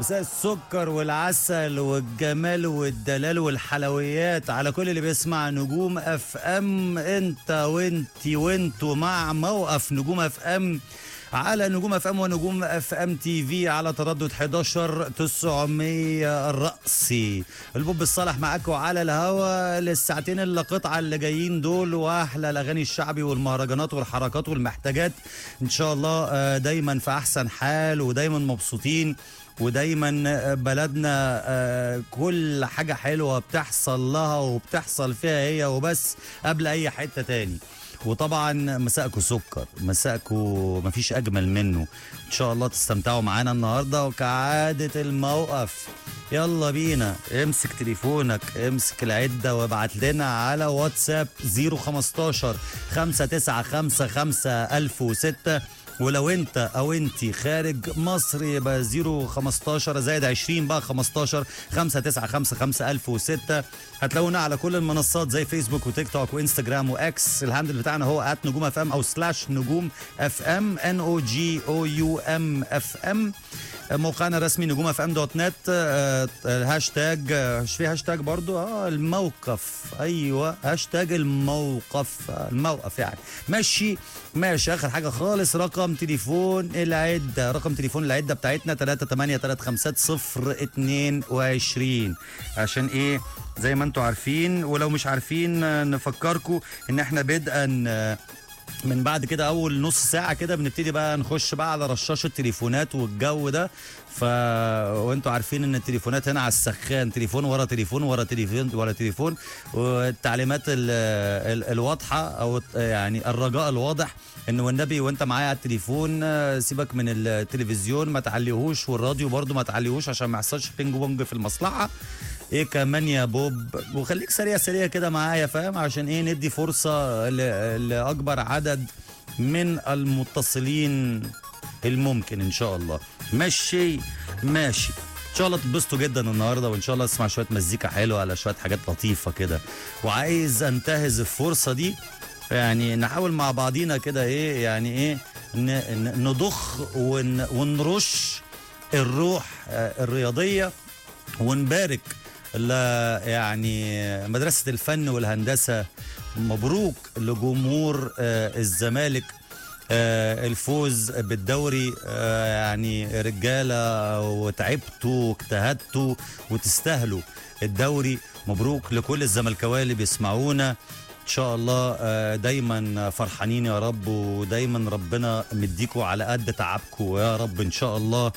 مساء السكر والعسل والجمال والدلال والحلويات على كل اللي بيسمع نجوم اف ام انت وانتي وانتوا مع موقف نجوم اف ام على نجوم اف ام ونجوم اف ام تي في على تردد 11 900 الرأسي البوب الصالح معاكم على الهوا للساعتين اللي قطعه اللي جايين دول واحلى الاغاني الشعبي والمهرجانات والحركات والمحتاجات ان شاء الله آه، دايما في احسن حال ودايما مبسوطين ودايما بلدنا آه، كل حاجة حلوة بتحصل لها وبتحصل فيها هي وبس قبل أي حتة تاني وطبعا مساءكو سكر مساءكو مفيش أجمل منه إن شاء الله تستمتعوا معانا النهاردة وكعادة الموقف يلا بينا امسك تليفونك امسك العدة وابعت لنا على واتساب 015 595 1006 ولو انت او انت خارج مصر يبقى 015 زائد 20 بقى 15 5955006 هتلاقونا على كل المنصات زي فيسبوك وتيك توك وانستجرام واكس الهاندل بتاعنا هو ات نجوم اف ام او سلاش نجوم اف ام ان او جي او يو ام اف ام موقعنا الرسمي نجوم اف ام دوت نت آه، الهاشتاج آه، مش في هاشتاج برضو اه الموقف ايوه هاشتاج الموقف آه، الموقف يعني ماشي ماشي اخر حاجه خالص رقم تليفون العده رقم تليفون العده بتاعتنا 3835022 عشان ايه زي ما انتم عارفين ولو مش عارفين آه، نفكركم ان احنا بدءا آه، من بعد كده اول نص ساعه كده بنبتدي بقى نخش بقى على رشاش التليفونات والجو ده ف وانتوا عارفين ان التليفونات هنا على السخان تليفون ورا تليفون ورا تليفون ورا تليفون والتعليمات ال... ال... الواضحه او يعني الرجاء الواضح ان والنبي وانت معايا على التليفون آه، سيبك من التلفزيون ما تعليهوش والراديو برضو ما تعليهوش عشان ما يحصلش بينج بونج في المصلحه ايه كمان يا بوب وخليك سريع سريع كده معايا فاهم عشان ايه ندي فرصه ل... لاكبر عدد من المتصلين الممكن ان شاء الله ماشي ماشي ان شاء الله تتبسطوا جدا النهارده وان شاء الله تسمع شويه مزيكا حلوه على شويه حاجات لطيفه كده وعايز انتهز الفرصه دي يعني نحاول مع بعضينا كده ايه يعني ايه ن- ن- نضخ ون ونرش الروح آه، الرياضيه ونبارك ل يعني مدرسة الفن والهندسة مبروك لجمهور آه، الزمالك آه، الفوز بالدوري آه، يعني رجالة وتعبتوا واجتهدتوا وتستاهلوا الدوري مبروك لكل الزملكاويه اللي بيسمعونا ان شاء الله آه، دايما فرحانين يا رب ودايما ربنا مديكوا على قد تعبكوا يا رب ان شاء الله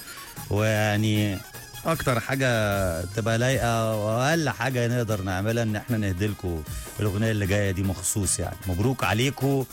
ويعني اكتر حاجه تبقى لايقه واقل حاجه نقدر نعملها ان احنا نهدي لكم الاغنيه اللي جايه دي مخصوص يعني مبروك عليكم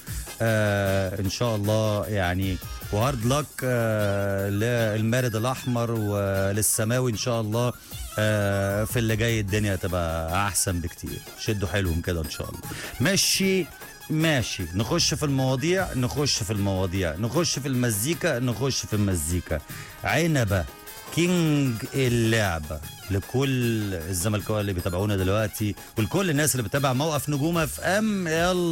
آه ان شاء الله يعني وهارد لك آه للمارد الاحمر وللسماوي ان شاء الله آه في اللي جاي الدنيا تبقى احسن بكتير شدوا حيلهم كده ان شاء الله ماشي ماشي نخش في المواضيع نخش في المواضيع نخش في المزيكا نخش في المزيكا عنبه كينج اللعبة لكل الزملكاويه اللي بيتابعونا دلوقتي ولكل الناس اللي بتتابع موقف نجوم اف ام يلا